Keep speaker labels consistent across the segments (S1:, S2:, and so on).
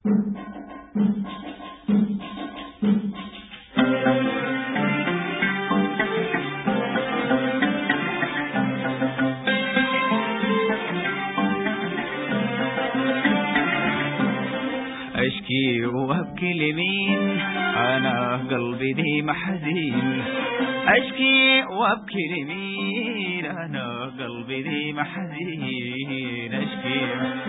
S1: أشكي وأبكي لمين أنا قلبي دي محزين أشكي وأبكي لمين أنا قلبي دي محزين أشكي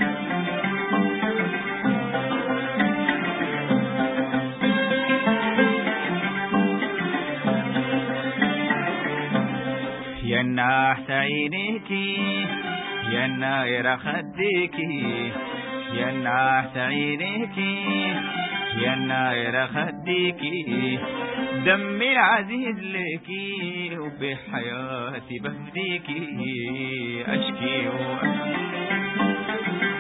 S1: يا ناحت عينيكي يا نايرة خديكي يا ناحت عينيكي يا نايرة خديكي دمي العزيز ليكي وبحياتي بفديكي أشكي وأشكي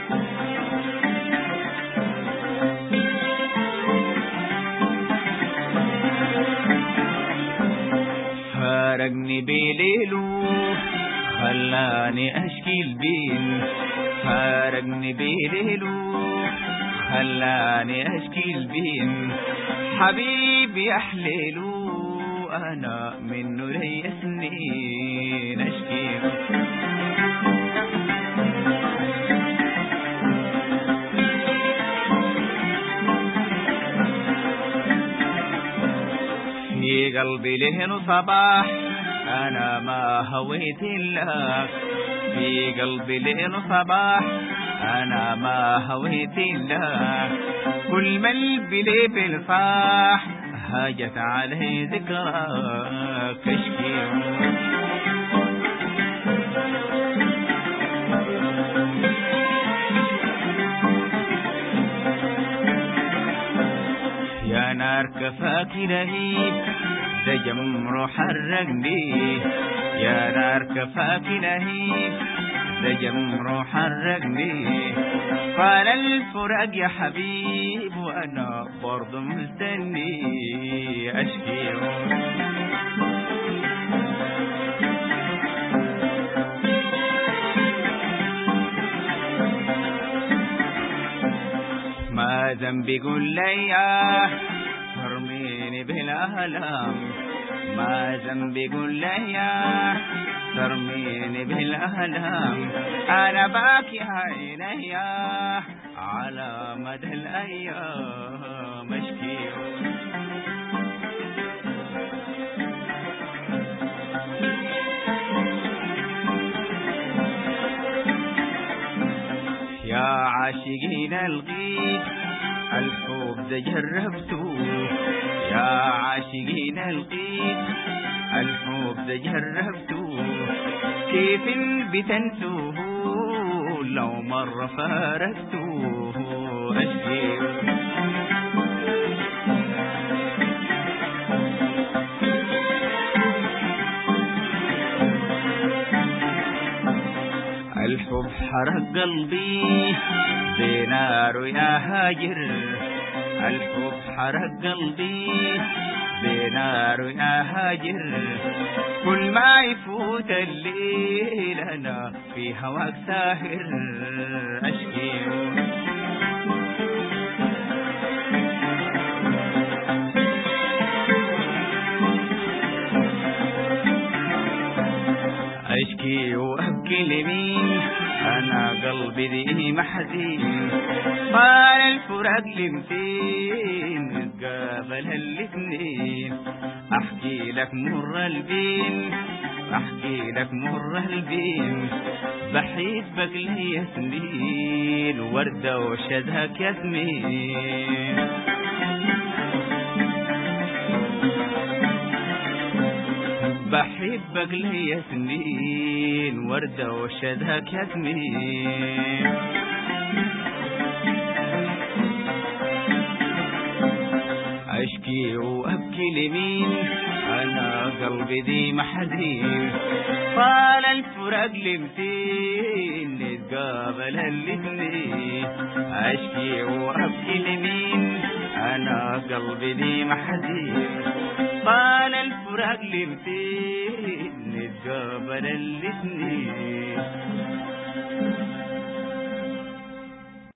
S1: فارقني بليله خلاني أشكي البين فارقني بليله خلاني أشكي البين حبيبي أحليله أنا منه لي سنين أشكي في قلبي له صباح أنا ما هويت إلا في قلبي له صباح أنا ما هويت إلا كل ما البلي بالفاح هاجت عليه ذكراك أشكي يا نار كفاك لهيب ده جمر حرقني يا نار كفاك لهيب ده جمر حرقني قال الفراق يا حبيب وانا برضه مستني اشكي ما ذنبي قول لي ترميني بالأهلام ما ذنبي قول لي ترميني بالأهلام أنا باكي عيني على مدى الأيام أشكي يا عاشقين الغيب الحب ده جربته يا عاشقين الغيب الحب ده جربته كيف بتنسوه لو مرة فارقته أشكي الحب حرق قلبي بنار يا هاجر الحب حرق قلبي بنار يا هاجر كل ما يفوت الليل انا في هواك ساهر اشكي اشكي وابكي لمين انا قلبي دي محزين قال الفراق لمتين نتقابل هالاتنين احكي لك مر البين احكي لك مر البين بحبك لي سنين وردة وشدهك ياسمين بحبك لي سنين وردة وشدهك ياسمين أشكي وأبكي لمين أنا قلبي دي محزين طال الفراق لمتين نتقابل الاتنين أشكي وأبكي لمين أنا قلبي دي محزين طال الفراق لمتين نتقابل الاتنين